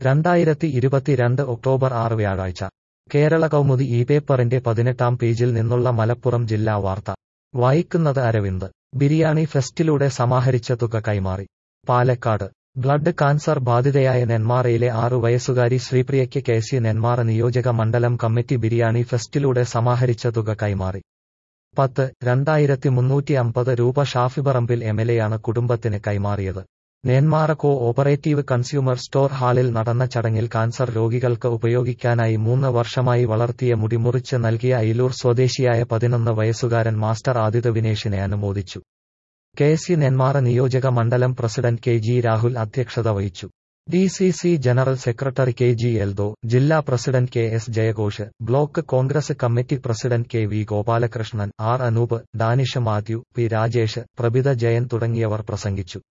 രണ്ടായിരത്തി ഇരുപത്തിരണ്ട് ഒക്ടോബർ ആറ് വ്യാഴാഴ്ച കേരള കൗമുദി ഈ പേപ്പറിന്റെ പതിനെട്ടാം പേജിൽ നിന്നുള്ള മലപ്പുറം ജില്ലാ വാർത്ത വായിക്കുന്നത് അരവിന്ദ് ബിരിയാണി ഫെസ്റ്റിലൂടെ സമാഹരിച്ച തുക കൈമാറി പാലക്കാട് ബ്ലഡ് കാൻസർ ബാധിതയായ നെന്മാറയിലെ ആറു വയസ്സുകാരി ശ്രീപ്രിയയ്ക്ക് കെ സി നെന്മാറ നിയോജക മണ്ഡലം കമ്മിറ്റി ബിരിയാണി ഫെസ്റ്റിലൂടെ സമാഹരിച്ച തുക കൈമാറി പത്ത് രണ്ടായിരത്തി മുന്നൂറ്റി അമ്പത് രൂപ ഷാഫിപറമ്പിൽ എംഎൽഎയാണ് കുടുംബത്തിന് കൈമാറിയത് Nenmara cooperative consumer store ഹാളിൽ നടന്ന ചടങ്ങിൽ കാൻസർ രോഗികൾക്ക് ഉപയോഗിക്കാനായി മൂന്ന് വർഷമായി വളർത്തിയ മുടി മുറിച്ച് നൽകിയ അയിലൂർ സ്വദേശിയായ പതിനൊന്ന് വയസ്സുകാരൻ മാസ്റ്റർ ആദിത് വിനേഷിനെ അനുമോദിച്ചു കെ സി നെന്മാറ നിയോജക മണ്ഡലം പ്രസിഡന്റ് കെ ജി രാഹുൽ അധ്യക്ഷത വഹിച്ചു D C C general secretary K G Eldho ജില്ലാ പ്രസിഡന്റ് കെ എസ് ജയഘോഷ് block Congress committee president K V Gopalakrishnan R Anoop Danish Mathew P Rajesh Prabhitha Jayan തുടങ്ങിയവർ പ്രസംഗിച്ചു